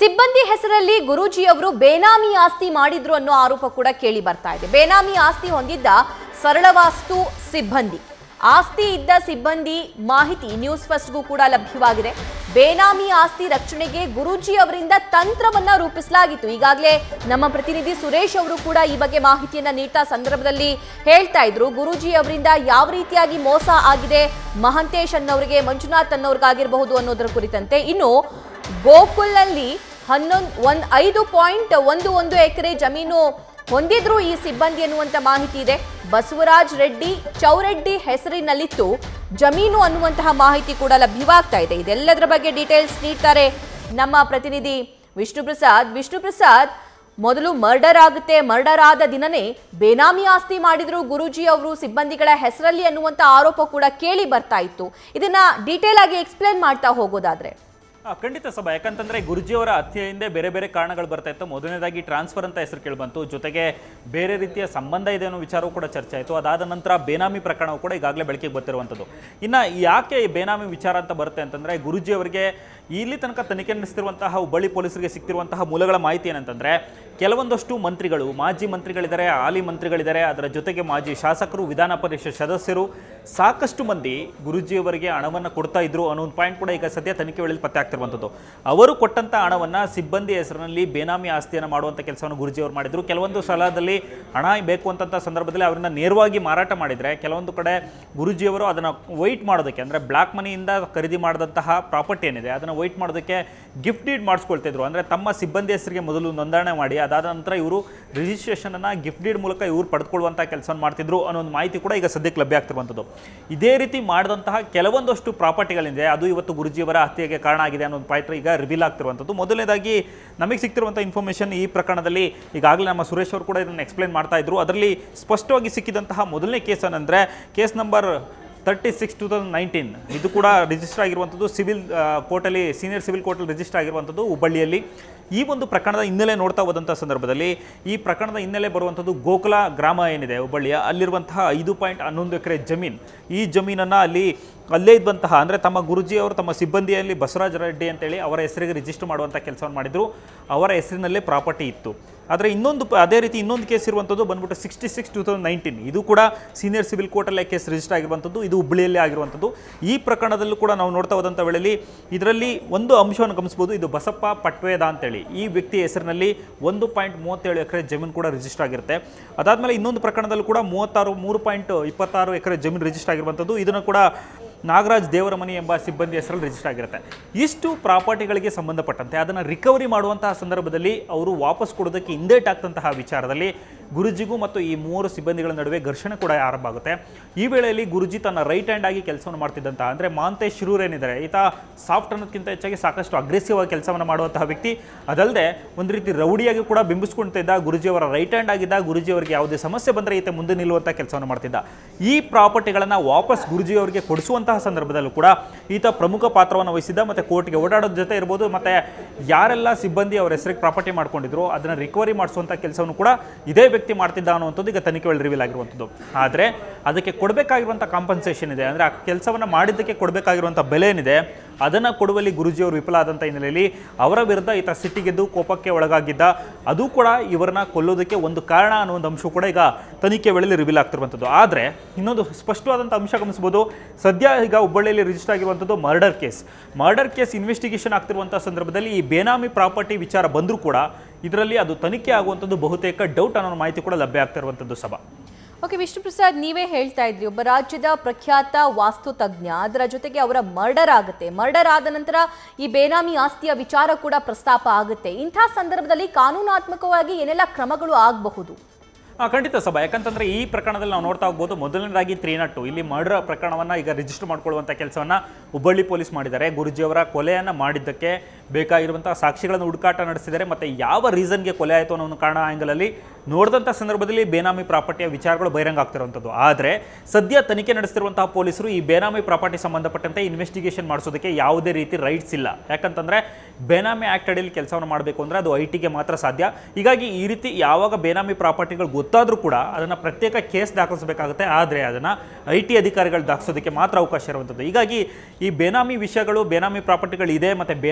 ಸಿಬ್ಬಂದಿ ಹೆಸರಲ್ಲಿ ಗುರೂಜಿ ಅವರು ಬೇನಾಮಿ ಆಸ್ತಿ ಮಾಡಿದ್ರು ಅನ್ನೋ ಆರೋಪ ಕೂಡ ಕೇಳಿ ಬರ್ತಾ ಇದೆ ಬೇನಾಮಿ ಆಸ್ತಿ ಹೊಂದಿದ್ದ ಸರಳವಾಸ್ತು ಸಿಬ್ಬಂದಿ ಆಸ್ತಿ ಇದ್ದ ಸಿಬ್ಬಂದಿ ಮಾಹಿತಿ ನ್ಯೂಸ್ ಫಸ್ಟ್ಗೂ ಕೂಡ ಲಭ್ಯವಾಗಿದೆ ಬೇನಾಮಿ ಆಸ್ತಿ ರಕ್ಷಣೆಗೆ ಗುರೂಜಿ ಅವರಿಂದ ತಂತ್ರವನ್ನ ರೂಪಿಸಲಾಗಿತ್ತು ಈಗಾಗಲೇ ನಮ್ಮ ಪ್ರತಿನಿಧಿ ಸುರೇಶ್ ಅವರು ಕೂಡ ಈ ಬಗ್ಗೆ ಮಾಹಿತಿಯನ್ನ ನೀಡ್ತಾ ಸಂದರ್ಭದಲ್ಲಿ ಹೇಳ್ತಾ ಇದ್ರು ಗುರೂಜಿ ಅವರಿಂದ ಯಾವ ರೀತಿಯಾಗಿ ಮೋಸ ಆಗಿದೆ ಮಹಂತೇಶ್ ಅನ್ನೋರಿಗೆ ಮಂಜುನಾಥ್ ಅನ್ನೋರ್ಗಾಗಿರಬಹುದು ಅನ್ನೋದರ ಕುರಿತಂತೆ ಇನ್ನು ಗೋಕುಲ್ನಲ್ಲಿ ಹನ್ನೊಂದು ಒಂದ್ ಐದು ಪಾಯಿಂಟ್ ಒಂದು ಒಂದು ಎಕರೆ ಜಮೀನು ಹೊಂದಿದ್ರು ಈ ಸಿಬ್ಬಂದಿ ಅನ್ನುವಂತ ಮಾಹಿತಿ ಇದೆ ಬಸವರಾಜ್ ರೆಡ್ಡಿ ಚೌರೆಡ್ಡಿ ಹೆಸರಿನಲ್ಲಿತ್ತು ಜಮೀನು ಅನ್ನುವಂತಹ ಮಾಹಿತಿ ಕೂಡ ಲಭ್ಯವಾಗ್ತಾ ಇದೆ ಇದೆಲ್ಲದರ ಬಗ್ಗೆ ಡೀಟೇಲ್ಸ್ ನೀಡ್ತಾರೆ ನಮ್ಮ ಪ್ರತಿನಿಧಿ ವಿಷ್ಣು ಪ್ರಸಾದ್ ವಿಷ್ಣು ಪ್ರಸಾದ್ ಮೊದಲು ಮರ್ಡರ್ ಆಗುತ್ತೆ ಮರ್ಡರ್ ಆದ ದಿನನೇ ಬೇನಾಮಿ ಆಸ್ತಿ ಮಾಡಿದ್ರು ಗುರೂಜಿ ಅವರು ಸಿಬ್ಬಂದಿಗಳ ಹೆಸರಲ್ಲಿ ಅನ್ನುವಂತ ಆರೋಪ ಕೂಡ ಕೇಳಿ ಬರ್ತಾ ಇತ್ತು ಇದನ್ನ ಡೀಟೇಲ್ ಆಗಿ ಎಕ್ಸ್ಪ್ಲೇನ್ ಮಾಡ್ತಾ ಹೋಗೋದಾದ್ರೆ ಆ, ಖಂಡಿತ ಸಭಾ ಯಾಕಂತಂದ್ರೆ ಗುರುಜಿಯವರ ಹತ್ಯೆ ಹಿಂದೆ ಬೇರೆ ಬೇರೆ ಕಾರಣಗಳು ಬರ್ತಾ ಇತ್ತು ಮೊದಲನೇದಾಗಿ ಟ್ರಾನ್ಸ್ಫರ್ ಅಂತ ಹೆಸರು ಕೇಳಿಬಂತು ಜೊತೆಗೆ ಬೇರೆ ರೀತಿಯ ಸಂಬಂಧ ಇದೆ ಅನ್ನೋ ವಿಚಾರವೂ ಕೂಡ ಚರ್ಚೆ ಆಯಿತು ಅದಾದ ನಂತರ ಬೇನಾಮಿ ಪ್ರಕರಣವು ಕೂಡ ಈಗಾಗಲೇ ಬೆಳಕಿಗೆ ಬರ್ತಿರುವಂಥದ್ದು ಇನ್ನು ಯಾಕೆ ಈ ಬೇನಾಮಿ ವಿಚಾರ ಅಂತ ಬರುತ್ತೆ ಅಂತಂದ್ರೆ ಗುರುಜಿ ಅವರಿಗೆ ಇಲ್ಲಿ ತನಕ ತನಿಖೆ ನಡೆಸ್ತಿರುವಂತಹ ಹುಬ್ಬಳ್ಳಿ ಪೊಲೀಸರಿಗೆ ಸಿಗ್ತಿರುವಂತಹ ಮೂಲಗಳ ಮಾಹಿತಿ ಏನಂತಂದ್ರೆ ಕೆಲವೊಂದಷ್ಟು ಮಂತ್ರಿಗಳು ಮಾಜಿ ಮಂತ್ರಿಗಳಿದ್ದಾರೆ ಹಾಲಿ ಮಂತ್ರಿಗಳಿದ್ದಾರೆ ಅದರ ಜೊತೆಗೆ ಮಾಜಿ ಶಾಸಕರು ವಿಧಾನ ಪರಿಷತ್ ಸದಸ್ಯರು ಸಾಕಷ್ಟು ಮಂದಿ ಗುರುಜಿಯವರಿಗೆ ಹಣವನ್ನು ಕೊಡ್ತಾ ಇದ್ರು ಅನ್ನೋ ಒಂದು ಪಾಯಿಂಟ್ ಕೂಡ ಈಗ ಸದ್ಯ ತನಿಖೆ ವೇಳೆಯಲ್ಲಿ ಪತ್ತೆ ಆಗ್ತಿರುವಂಥದ್ದು ಅವರು ಕೊಟ್ಟಂತ ಹಣವನ್ನು ಸಿಬ್ಬಂದಿ ಹೆಸರಿನಲ್ಲಿ ಬೇನಾಮಿ ಆಸ್ತಿಯನ್ನು ಮಾಡುವಂಥ ಕೆಲಸವನ್ನು ಗುರುಜಿ ಅವರು ಮಾಡಿದ್ರು ಕೆಲವೊಂದು ಸ್ಥಳದಲ್ಲಿ ಹಣ ಬೇಕು ಅಂತಂತ ಸಂದರ್ಭದಲ್ಲಿ ಅವರನ್ನ ನೇರವಾಗಿ ಮಾರಾಟ ಮಾಡಿದರೆ ಕೆಲವೊಂದು ಕಡೆ ಗುರುಜಿಯವರು ಅದನ್ನು ವೈಟ್ ಮಾಡೋದಕ್ಕೆ ಅಂದರೆ ಬ್ಲ್ಯಾಕ್ ಮನಿಯಿಂದ ಖರೀದಿ ಮಾಡಿದಂತಹ ಪ್ರಾಪರ್ಟಿ ಏನಿದೆ ಅದನ್ನು ವೈಟ್ ಮಾಡೋದಕ್ಕೆ ಗಿಫ್ಟ್ ಡೀಡ್ ಮಾಡಿಸ್ಕೊಳ್ತಾ ಇದ್ರು ಅಂದರೆ ತಮ್ಮ ಸಿಬ್ಬಂದಿ ಹೆಸರಿಗೆ ಮೊದಲು ನೋಂದಣಿ ಮಾಡಿ ಅದಾದ ನಂತರ ಇವರು ರಿಜಿಸ್ಟ್ರೇಷನನ್ನು ಗಿಫ್ಟ್ ಡೀಡ್ ಮೂಲಕ ಇವರು ಪಡೆದುಕೊಳ್ಳುವಂಥ ಕೆಲಸ ಮಾಡ್ತಿದ್ರು ಅನ್ನೋ ಒಂದು ಮಾಹಿತಿ ಕೂಡ ಈಗ ಸದ್ಯಕ್ಕೆ ಲಭ್ಯ ಆಗ್ತಿರುವಂಥದ್ದು ಇದೇ ರೀತಿ ಮಾಡಿದಂತಹ ಕೆಲವೊಂದಷ್ಟು ಪ್ರಾಪರ್ಟಿಗಳಿದೆ ಅದು ಇವತ್ತು ಗುರುಜಿಯವರ ಹತ್ಯೆಗೆ ಕಾರಣ ಆಗಿದೆ ಅನ್ನೋ ಒಂದು ಪಾಯಿಂಟ್ ಈಗ ರಿವೀಲ್ ಆಗ್ತಿರುವಂಥದ್ದು ಮೊದಲನೇದಾಗಿ ನಮಗೆ ಸಿಗ್ತಿರುವಂಥ ಇನ್ಫಾರ್ಮೇಷನ್ ಈ ಪ್ರಕರಣದಲ್ಲಿ ಈಗಾಗಲೇ ನಮ್ಮ ಸುರೇಶ್ ಅವರು ಕೂಡ ಇದನ್ನು ಎಕ್ಸ್ಪ್ಲೇನ್ ಮಾಡ್ತಾ ಇದ್ರು ಅದರಲ್ಲಿ ಸ್ಪಷ್ಟವಾಗಿ ಸಿಕ್ಕಿದಂತಹ ಮೊದಲನೇ ಕೇಸ್ ಏನಂದರೆ case number thirty six two thousand nineteen ಇದು ಕೂಡ ರಿಜಿಸ್ಟರ್ ಆಗಿರುವಂಥದ್ದು ಸಿವಿಲ್ ಕೋರ್ಟಲ್ಲಿ ಸೀನಿಯರ್ ಸಿವಿಲ್ ಕೋರ್ಟಲ್ಲಿ ರಿಜಿಸ್ಟರ್ ಆಗಿರುವಂಥದ್ದು ಹುಬ್ಬಳ್ಳಿಯಲ್ಲಿ ಈ ಒಂದು ಪ್ರಕರಣದ ಹಿನ್ನೆಲೆ ನೋಡ್ತಾ ಹೋದಂಥ ಸಂದರ್ಭದಲ್ಲಿ ಈ ಪ್ರಕರಣದ ಹಿನ್ನೆಲೆ ಬರುವಂಥದ್ದು ಗೋಕುಲ ಗ್ರಾಮ ಏನಿದೆ ಹುಬ್ಬಳ್ಳಿಯ ಅಲ್ಲಿರುವಂತಹ ಐದು ಪಾಯಿಂಟ್ ಹನ್ನೊಂದು ಎಕರೆ ಜಮೀನು ಈ ಜಮೀನನ್ನು ಅಲ್ಲಿ ಅಲ್ಲೇ ಇದ್ದಂತಹ ಅಂದರೆ ತಮ್ಮ ಗುರುಜಿ ಅವರು ತಮ್ಮ ಸಿಬ್ಬಂದಿಯಲ್ಲಿ ಬಸವರಾಜ ರೆಡ್ಡಿ ಅಂತೇಳಿ ಅವರ ಹೆಸರಿಗೆ ರಿಜಿಸ್ಟರ್ ಮಾಡುವಂಥ ಕೆಲಸವನ್ನು ಮಾಡಿದರು ಅವರ ಹೆಸರಿನಲ್ಲೇ ಪ್ರಾಪರ್ಟಿ ಇತ್ತು ಆದರೆ ಇನ್ನೊಂದು ಪ- ಅದೇ ರೀತಿ ಇನ್ನೊಂದು ಕೇಸ್ ಇರುವಂಥದ್ದು ಬಂದ್ಬಿಟ್ಟು sixty six two thousand nineteen ಇದು ಕೂಡ ಸೀನಿಯರ್ ಸಿವಿಲ್ ಕೋರ್ಟಲ್ಲೇ ಕೇಸ್ ರಿಜಿಸ್ಟರ್ ಆಗಿರುವಂಥದ್ದು ಇದು ಹುಬ್ಬಳ್ಳಿಯಲ್ಲೇ ಆಗಿರುವಂಥದ್ದು ಈ ಪ್ರಕರಣದಲ್ಲೂ ಕೂಡ ನಾವು ನೋಡ್ತಾ ಹೋದಂಥ ವೇಳೆಯಲ್ಲಿ ಇದರಲ್ಲಿ ಒಂದು ಅಂಶವನ್ನು ಗಮನಿಸ್ಬೋದು ಇದು ಬಸಪ್ಪ ಪಟ್ವೇದ ಅಂತೇಳಿ ಈ ವ್ಯಕ್ತಿ ಹೆಸರಿನಲ್ಲಿ ಒಂದು ಪಾಯಿಂಟ್ ಮೂವತ್ತೇಳು ಎಕರೆ ಜಮೀನು ಕೂಡ ರಿಜಿಸ್ಟರ್ ಆಗಿರುತ್ತೆ ಅದಾದಮೇಲೆ ಇನ್ನೊಂದು ಪ್ರಕರಣದಲ್ಲೂ ಕೂಡ ಮೂವತ್ತಾರು ಮೂರು ಪಾಯಿಂಟ್ ಇಪ್ಪತ್ತಾರು ಎಕರೆ ಜಮೀನು ರಿಜಿಸ್ಟರ್ ಆಗಿರುವಂಥದ್ದು ಇದನ್ನು ಕೂಡ ನಾಗರಾಜ್ ದೇವರಮನಿ ಎಂಬ ಸಿಬ್ಬಂದಿ ಹೆಸರಲ್ಲಿ ರಿಜಿಸ್ಟರ್ ಆಗಿರುತ್ತೆ ಇಷ್ಟು ಪ್ರಾಪರ್ಟಿಗಳಿಗೆ ಸಂಬಂಧಪಟ್ಟಂತೆ ಅದನ್ನು ರಿಕವರಿ ಮಾಡುವಂತಹ ಸಂದರ್ಭದಲ್ಲಿ ಅವರು ವಾಪಸ್ ಕೊಡೋದಕ್ಕೆ ಹಿಂದೇಟ್ ಆಗ್ತಂತಹ ವಿಚಾರದಲ್ಲಿ ಗುರುಜಿಗೂ ಮತ್ತು ಈ ಮೂವರು ಸಿಬ್ಬಂದಿಗಳ ನಡುವೆ ಘರ್ಷಣೆ ಕೂಡ ಆರಂಭ ಆಗುತ್ತೆ ಈ ವೇಳೆಯಲ್ಲಿ ಗುರುಜಿ ತನ್ನ ರೈಟ್ ಹ್ಯಾಂಡ್ ಆಗಿ ಕೆಲಸವನ್ನು ಮಾಡ್ತಿದ್ದಂಥ ಅಂದರೆ ಮಾಂತೇಶ್ ಶಿರೂರ್ ಏನಿದ್ದಾರೆ ಈತ ಸಾಫ್ಟ್ ಅನ್ನೋದಕ್ಕಿಂತ ಹೆಚ್ಚಾಗಿ ಸಾಕಷ್ಟು ಅಗ್ರೆಸಿವ್ ಆಗಿ ಕೆಲಸವನ್ನು ಮಾಡುವಂತಹ ವ್ಯಕ್ತಿ ಅದಲ್ಲದೆ ಒಂದು ರೀತಿ ರೌಡಿಯಾಗಿ ಕೂಡ ಬಿಂಬಿಸ್ಕೊಳ್ತಾ ಇದ್ದ ಗುರುಜಿಯವರ ರೈಟ್ ಹ್ಯಾಂಡ್ ಆಗಿದ್ದ ಗುರುಜಿ ಅವರಿಗೆ ಯಾವುದೇ ಸಮಸ್ಯೆ ಬಂದರೆ ಈತ ಮುಂದೆ ನಿಲ್ಲುವಂಥ ಕೆಲಸವನ್ನು ಮಾಡ್ತಿದ್ದ ಈ ಪ್ರಾಪರ್ಟಿಗಳನ್ನು ವಾಪಸ್ ಗುರುಜಿ ಅವರಿಗೆ ಕೊಡಿಸುವಂತಹ ಸಂದರ್ಭದಲ್ಲೂ ಕೂಡ ಈತ ಪ್ರಮುಖ ಪಾತ್ರವನ್ನು ವಹಿಸಿದ್ದ ಮತ್ತು ಕೋರ್ಟ್ಗೆ ಓಡಾಡೋದ್ರ ಜೊತೆ ಇರ್ಬೋದು ಮತ್ತು ಯಾರೆಲ್ಲ ಸಿಬ್ಬಂದಿ ಅವರ ಹೆಸರಿಗೆ ಪ್ರಾಪರ್ಟಿ ಮಾಡ್ಕೊಂಡಿದ್ರು ಅದನ್ನು ರಿಕವರಿ ಮಾಡಿಸುವಂಥ ಕೆಲಸವನ್ನು ಕೂಡ ಇದೇ ವ್ಯಕ್ತಿ ಮಾಡ್ತಿದ್ದ ಅನ್ನುವಂಥದ್ದು ಈಗ ತನಿಖೆ ವೇಳೆ ರಿವೀಲ್ ಆಗಿರುವಂಥದ್ದು ಆದರೆ ಅದಕ್ಕೆ ಕೊಡಬೇಕಾಗಿರುವಂಥ ಕಾಂಪನ್ಸೇಷನ್ ಇದೆ ಅಂದರೆ ಆ ಕೆಲಸವನ್ನು ಮಾಡಿದ್ದಕ್ಕೆ ಕೊಡಬೇಕಾಗಿರುವಂಥ ಬೆಲೆ ಏನಿದೆ ಅದನ್ನು ಕೊಡುವಲ್ಲಿ ಗುರುಜಿಯವರು ವಿಫಲ ಆದಂಥ ಹಿನ್ನೆಲೆಯಲ್ಲಿ ಅವರ ವಿರುದ್ಧ ಈತ ಸಿಟ್ಟಿಗೆದ್ದು ಕೋಪಕ್ಕೆ ಒಳಗಾಗಿದ್ದ ಅದು ಕೂಡ ಇವರನ್ನ ಕೊಲ್ಲೋದಕ್ಕೆ ಒಂದು ಕಾರಣ ಅನ್ನೋ ಒಂದು ಅಂಶ ಕೂಡ ಈಗ ತನಿಖೆ ವೇಳೆಯಲ್ಲಿ ರಿವೀಲ್ ಆಗ್ತಿರುವಂಥದ್ದು ಆದರೆ ಇನ್ನೊಂದು ಸ್ಪಷ್ಟವಾದಂಥ ಅಂಶ ಗಮನಿಸ್ಬೋದು ಸದ್ಯ ಈಗ ಹುಬ್ಬಳ್ಳಿಯಲ್ಲಿ ರಿಜಿಸ್ಟರ್ ಆಗಿರುವಂಥದ್ದು murder case murder case investigation ಆಗ್ತಿರುವಂಥ ಸಂದರ್ಭದಲ್ಲಿ ಈ ಬೇನಾಮಿ ಪ್ರಾಪರ್ಟಿ ವಿಚಾರ ಬಂದರೂ ಕೂಡ ಇದರಲ್ಲಿ ಅದು ತನಿಖೆ ಆಗುವಂಥದ್ದು ಬಹುತೇಕ ಡೌಟ್ ಅನ್ನೋ ಮಾಹಿತಿ ಕೂಡ ಲಭ್ಯ ಆಗ್ತಿರುವಂಥದ್ದು ಸಭಾ ಓಕೆ ವಿಷ್ಣು ಪ್ರಸಾದ್ ನೀವೇ ಹೇಳ್ತಾ ಇದ್ರಿ ಒಬ್ಬ ರಾಜ್ಯದ ಪ್ರಖ್ಯಾತ ವಾಸ್ತು ತಜ್ಞ ಅದರ ಜೊತೆಗೆ ಅವರ ಮರ್ಡರ್ ಆಗುತ್ತೆ ಮರ್ಡರ್ ಆದ ನಂತರ ಈ ಬೇನಾಮಿ ಆಸ್ತಿಯ ವಿಚಾರ ಕೂಡ ಪ್ರಸ್ತಾಪ ಆಗುತ್ತೆ ಇಂಥ ಸಂದರ್ಭದಲ್ಲಿ ಕಾನೂನಾತ್ಮಕವಾಗಿ ಏನೆಲ್ಲ ಕ್ರಮಗಳು ಆಗಬಹುದು ಆ, ಖಂಡಿತ ಸಭಾ ಯಾಕಂತಂದ್ರೆ ಈ ಪ್ರಕರಣದಲ್ಲಿ ನಾವು ನೋಡ್ತಾ ಹೋಗ್ಬೋದು ಮೊದಲನೇದಾಗಿ ತ್ರೀ ನಾಟ್ ಇಲ್ಲಿ ಮರ್ಡರ್ ಪ್ರಕರಣವನ್ನ ಈಗ ರಿಜಿಸ್ಟರ್ ಮಾಡ್ಕೊಳ್ಳುವಂಥ ಕೆಲಸವನ್ನ ಹುಬ್ಬಳ್ಳಿ ಪೊಲೀಸ್ ಮಾಡಿದ್ದಾರೆ ಗುರುಜಿಯವರ ಕೊಲೆಯನ್ನ ಮಾಡಿದ್ದಕ್ಕೆ ಬೇಕಾಗಿರುವಂತಹ ಸಾಕ್ಷಿಗಳನ್ನು ಹುಡುಕಾಟ ನಡೆಸಿದ್ದಾರೆ ಮತ್ತೆ ಯಾವ ರೀಸನ್ಗೆ ಕೊಲೆ ಆಯಿತು ಅನ್ನೋ ಒಂದು ಕಾರಣ ಆ್ಯಂಗಲಲ್ಲಿ ನೋಡಿದಂಥ ಸಂದರ್ಭದಲ್ಲಿ ಬೇನಾಮಿ ಪ್ರಾಪರ್ಟಿಯ ವಿಚಾರಗಳು ಬಹಿರಂಗ ಆಗ್ತಿರುವಂಥದ್ದು ಆದರೆ ಸದ್ಯ ತನಿಖೆ ನಡೆಸ್ತಿರುವಂತಹ ಪೊಲೀಸರು ಈ ಬೇನಾಮಿ ಪ್ರಾಪರ್ಟಿ ಸಂಬಂಧಪಟ್ಟಂತೆ ಇನ್ವೆಸ್ಟಿಗೇಷನ್ ಮಾಡಿಸೋದಕ್ಕೆ ಯಾವುದೇ ರೀತಿ ರೈಟ್ಸ್ ಇಲ್ಲ ಯಾಕಂತಂದ್ರೆ ಬೇನಾಮಿ ಆಕ್ಟ್ ಅಡಿಯಲ್ಲಿ ಕೆಲಸವನ್ನು ಮಾಡಬೇಕು ಅಂದ್ರೆ ಅದು ಐ ಟಿಗೆ ಮಾತ್ರ ಸಾಧ್ಯ ಹೀಗಾಗಿ ಈ ರೀತಿ ಯಾವಾಗ ಬೇನಾಮಿ ಪ್ರಾಪರ್ಟಿಗಳು ಗೊತ್ತಾದರೂ ಕೂಡ ಅದನ್ನು ಪ್ರತ್ಯೇಕ ಕೇಸ್ ದಾಖಲಿಸಬೇಕಾಗುತ್ತೆ ಆದರೆ ಅದನ್ನು ಐ ಟಿ ಅಧಿಕಾರಿಗಳು ದಾಖಲಿಸೋದಕ್ಕೆ ಮಾತ್ರ ಅವಕಾಶ ಇರುವಂಥದ್ದು ಹೀಗಾಗಿ ಈ ಬೇನಾಮಿ ವಿಷಯಗಳು ಬೇನಾಮಿ ಪ್ರಾಪರ್ಟಿಗಳು ಇದೆ ಮತ್ತು ಬೇನಾಮಿ ಕಾರಣ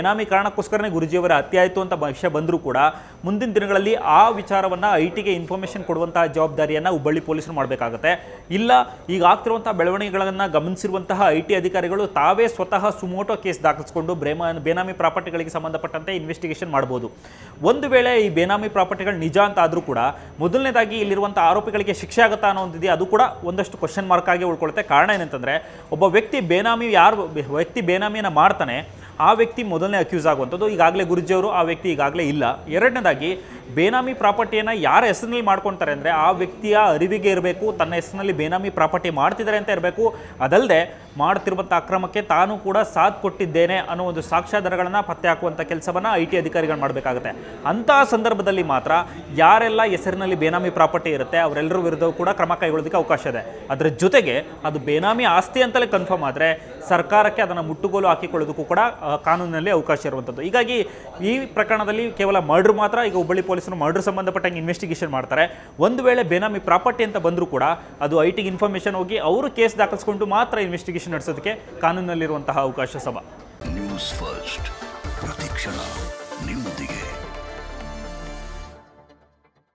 ಕಾರಣಕ್ಕೋಸ್ಕರನೇ ಗುರುಜಿಯವರ ಹತ್ಯೆ ಆಯಿತು ಅಂತ ವಿಷಯ ಬಂದರೂ ಕೂಡ ಮುಂದಿನ ದಿನಗಳಲ್ಲಿ ಆ ವಿಚಾರವನ್ನು ಐ ಟಿಗೆ ಇನ್ಫಾರ್ಮೇಷನ್ ಕೊಡುವಂತಹ ಜವಾಬ್ದಾರಿಯನ್ನು ಹುಬ್ಬಳ್ಳಿ ಪೊಲೀಸರು ಮಾಡಬೇಕಾಗತ್ತೆ ಇಲ್ಲ ಈಗ ಆಗ್ತಿರುವಂತಹ ಬೆಳವಣಿಗೆಗಳನ್ನು ಗಮನಿಸಿರುವಂತಹ ಐ ಟಿ ಅಧಿಕಾರಿಗಳು ತಾವೇ ಸ್ವತಃ ಸುಮೋಟೋ ಕೇಸ್ ದಾಖಲಿಸಿಕೊಂಡು ಬ್ರೇಮ ಬೇನಾಮಿ ಪ್ರಾಪರ್ಟಿಗಳಿಗೆ ಸಂಬಂಧಪಟ್ಟಂತೆ ಇನ್ವೆಸ್ಟಿಗೇಷನ್ ಮಾಡ್ಬೋದು ಒಂದು ವೇಳೆ ಈ ಬೇನಾಮಿ ಪ್ರಾಪರ್ಟಿಗಳು ನಿಜ ಅಂತ ಆದರೂ ಕೂಡ ಮೊದಲನೇದಾಗಿ ಇಲ್ಲಿರುವಂಥ ಆರೋಪಿಗಳಿಗೆ ಶಿಕ್ಷೆ ಆಗುತ್ತಾ ಅನ್ನೋ ಒಂದಿದೆ ಅದು ಕೂಡ ಒಂದಷ್ಟು ಕ್ವಶನ್ ಮಾರ್ಕ್ ಆಗಿ ಉಳ್ಕೊಳ್ಳುತ್ತೆ ಕಾರಣ ಏನಂತಂದರೆ ಒಬ್ಬ ವ್ಯಕ್ತಿ ಬೇನಾಮಿ ಯಾರು ವ್ಯಕ್ತಿ ಬೇನಾಮಿಯನ್ನು ಮಾಡ್ತಾನೆ ಆ ವ್ಯಕ್ತಿ ಮೊದಲನೇ ಅಕ್ಯೂಸ್ ಆಗುವಂಥದ್ದು ಈಗಾಗಲೇ ಗುರುಜಿಯವರು ಆ ವ್ಯಕ್ತಿ ಈಗಾಗಲೇ ಇಲ್ಲ ಎರಡನೇದಾಗಿ ಬೇನಾಮಿ ಪ್ರಾಪರ್ಟಿಯನ್ನು ಯಾರ ಹೆಸರಿನಲ್ಲಿ ಮಾಡ್ಕೊಳ್ತಾರೆ ಅಂದರೆ ಆ ವ್ಯಕ್ತಿಯ ಅರಿವಿಗೆ ಇರಬೇಕು ತನ್ನ ಹೆಸರಿನಲ್ಲಿ ಬೇನಾಮಿ ಪ್ರಾಪರ್ಟಿ ಮಾಡ್ತಿದ್ದಾರೆ ಅಂತ ಇರಬೇಕು ಅದಲ್ಲದೆ ಮಾಡ್ತಿರುವಂಥ ಅಕ್ರಮಕ್ಕೆ ತಾನು ಕೂಡ ಸಾಥ್ ಕೊಟ್ಟಿದ್ದೇನೆ ಅನ್ನೋ ಒಂದು ಸಾಕ್ಷ್ಯಾಧಾರಗಳನ್ನು ಪತ್ತೆ ಹಾಕುವಂಥ ಕೆಲಸವನ್ನು ಐ ಟಿ ಅಧಿಕಾರಿಗಳು ಮಾಡಬೇಕಾಗುತ್ತೆ ಅಂತಹ ಸಂದರ್ಭದಲ್ಲಿ ಮಾತ್ರ ಯಾರೆಲ್ಲ ಹೆಸರಿನಲ್ಲಿ ಬೇನಾಮಿ ಪ್ರಾಪರ್ಟಿ ಇರುತ್ತೆ ಅವರೆಲ್ಲರ ವಿರುದ್ಧ ಕೂಡ ಕ್ರಮ ಕೈಗೊಳ್ಳೋದಕ್ಕೆ ಅವಕಾಶ ಇದೆ ಅದರ ಜೊತೆಗೆ ಅದು ಬೇನಾಮಿ ಆಸ್ತಿ ಅಂತಲೇ ಕನ್ಫರ್ಮ್ ಆದರೆ ಸರ್ಕಾರಕ್ಕೆ ಅದನ್ನು ಮುಟ್ಟುಗೋಲು ಹಾಕಿಕೊಳ್ಳೋದಕ್ಕೂ ಕೂಡ ಆ, ಕಾನೂನಿನಲ್ಲಿ ಅವಕಾಶ ಇರುವಂಥದ್ದು ಹೀಗಾಗಿ ಈ ಪ್ರಕರಣದಲ್ಲಿ ಕೇವಲ ಮರ್ಡ್ರ್ ಮಾತ್ರ ಈಗ ಹುಬ್ಬಳ್ಳಿ ಪೊಲೀಸರು ಮರ್ಡ್ರ್ ಸಂಬಂಧಪಟ್ಟಂಗೆ ಇನ್ವೆಸ್ಟಿಗೇಷನ್ ಮಾಡ್ತಾರೆ ಒಂದು ವೇಳೆ ಬೇನಾಮಿ ಪ್ರಾಪರ್ಟಿ ಅಂತ ಬಂದರೂ ಕೂಡ ಅದು ಐ ಟಿಗೆ ಇನ್ಫಾರ್ಮೇಷನ್ ಹೋಗಿ ಅವರು ಕೇಸ್ ದಾಖಲಿಸ್ಕೊಂಡು ಮಾತ್ರ ಇನ್ವೆಸ್ಟಿಗೇಷನ್ ನಡೆಸೋದಕ್ಕೆ ಕಾನೂನಲ್ಲಿರುವಂತಹ ಅವಕಾಶ ಸಭಾ ನ್ಯೂಸ್ ಫಸ್ಟ್ ಪ್ರತಿಕ್ಷಣ